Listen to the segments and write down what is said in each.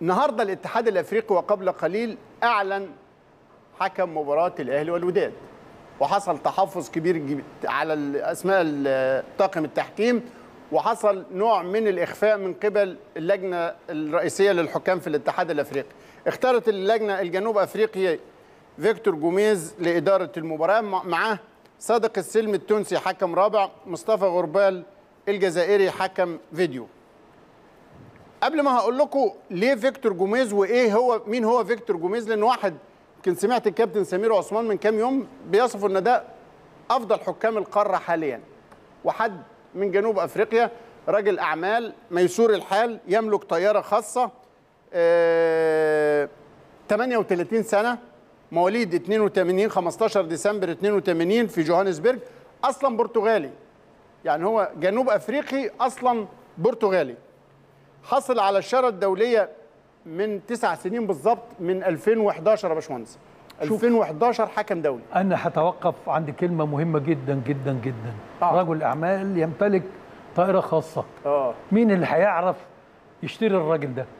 النهارده الاتحاد الافريقي وقبل قليل اعلن حكم مباراه الاهلي والوداد وحصل تحفظ كبير جي- على ال- اسماء ال- طاقم التحكيم وحصل نوع من الاخفاء من قبل اللجنه الرئيسيه للحكام في الاتحاد الافريقي اختارت اللجنه الجنوب افريقي فيكتور جوميز لاداره المباراه مع- معاه صادق السلم التونسي حكم رابع مصطفى غربال الجزائري حكم فيديو قبل ما هقول لكم ليه فيكتور جوميز وايه هو مين هو فيكتور جوميز لان واحد يمكن سمعت الكابتن سمير عثمان من كام يوم بيصفوا ان ده افضل حكام القاره حاليا وحد من جنوب افريقيا راجل اعمال ميسور الحال يملك طياره خاصه آه 38 سنه مواليد 82 15 ديسمبر 82 في جوهانسبرج اصلا برتغالي يعني هو جنوب افريقي اصلا برتغالي حصل على الشاره الدوليه من تسع سنين بالظبط من 2011 يا باشمهندس 2011 حكم دولي انا هتوقف عند كلمه مهمه جدا جدا جدا آه. رجل اعمال يمتلك طائره خاصه اه مين اللي هيعرف يشتري الراجل ده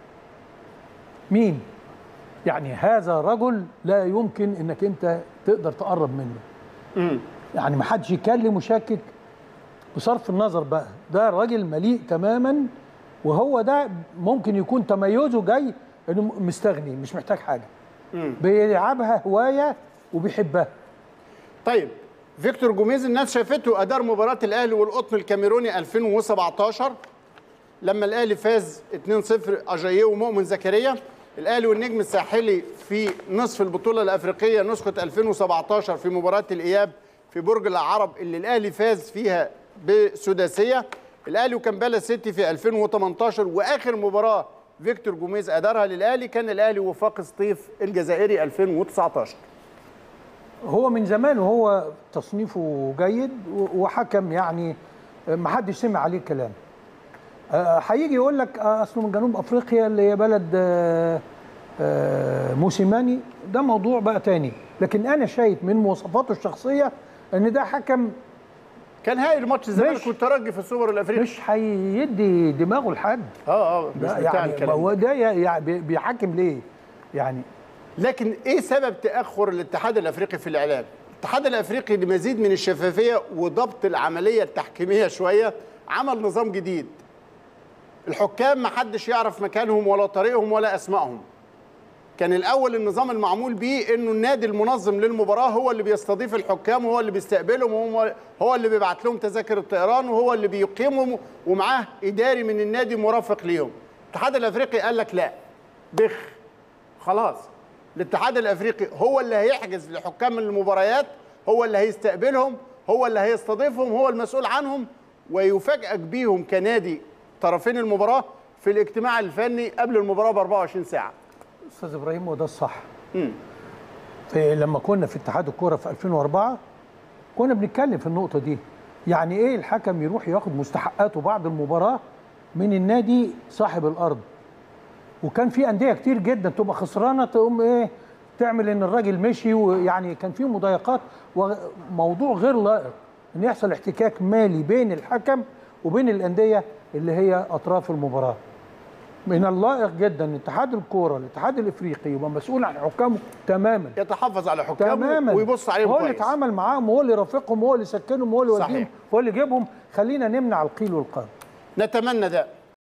مين يعني هذا رجل لا يمكن انك انت تقدر تقرب منه يعني ما حدش يكلم وشاكك بصرف النظر بقى ده راجل مليء تماما وهو ده ممكن يكون تميزه جاي انه مستغني مش محتاج حاجه بيلعبها هوايه وبيحبها طيب فيكتور جوميز الناس شافته ادار مباراه الاهلي والقطن الكاميروني 2017 لما الاهلي فاز 2-0 اجاييه ومؤمن زكريا الاهلي والنجم الساحلي في نصف البطوله الافريقيه نسخه 2017 في مباراه الاياب في برج العرب اللي الاهلي فاز فيها بسداسيه الاهلي وكمبالا سيتي في 2018 واخر مباراه فيكتور جوميز ادارها للاهلي كان الاهلي وفاق سطيف الجزائري 2019 هو من زمان وهو تصنيفه جيد و- وحكم يعني ما حدش سمع عليه كلام آه، هيجي يقول لك آه، اصله من جنوب افريقيا اللي هي بلد آه، آه، موسيماني ده موضوع بقى تاني لكن انا شايف من مواصفاته الشخصيه ان ده حكم كان هايل ماتش الزمالك مش- والترجي في السوبر الافريقي مش هيدي دماغه لحد اه اه مش ده بتاع يعني ما الكلام هو ده يعني بي- بيحاكم ليه يعني لكن ايه سبب تاخر الاتحاد الافريقي في الاعلام الاتحاد الافريقي لمزيد من الشفافيه وضبط العمليه التحكيميه شويه عمل نظام جديد الحكام ما حدش يعرف مكانهم ولا طريقهم ولا اسمائهم كان الاول النظام المعمول بيه انه النادي المنظم للمباراه هو اللي بيستضيف الحكام وهو اللي بيستقبلهم وهو هو اللي بيبعت لهم تذاكر الطيران وهو اللي بيقيمهم ومعاه اداري من النادي مرافق ليهم الاتحاد الافريقي قال لك لا بخ خلاص الاتحاد الافريقي هو اللي هيحجز لحكام المباريات هو اللي هيستقبلهم هو اللي هيستضيفهم هو المسؤول عنهم ويفاجئك بيهم كنادي طرفين المباراه في الاجتماع الفني قبل المباراه ب 24 ساعه استاذ ابراهيم وده الصح في لما كنا في اتحاد الكوره في 2004 كنا بنتكلم في النقطه دي يعني ايه الحكم يروح ياخد مستحقاته بعد المباراه من النادي صاحب الارض وكان في انديه كتير جدا تبقى خسرانه تقوم ايه تعمل ان الراجل مشي ويعني كان في مضايقات وموضوع غير لائق ان يحصل احتكاك مالي بين الحكم وبين الانديه اللي هي اطراف المباراه من اللائق جدا ان اتحاد الكوره الاتحاد الافريقي يبقى مسؤول عن حكامه تماما يتحفظ على حكامه تماما ويبص عليهم هو اللي كويس يتعامل معاهم هو اللي يرافقهم هو اللي يسكنهم هو اللي صحيح. يوديهم هو اللي يجيبهم خلينا نمنع القيل والقال نتمنى ده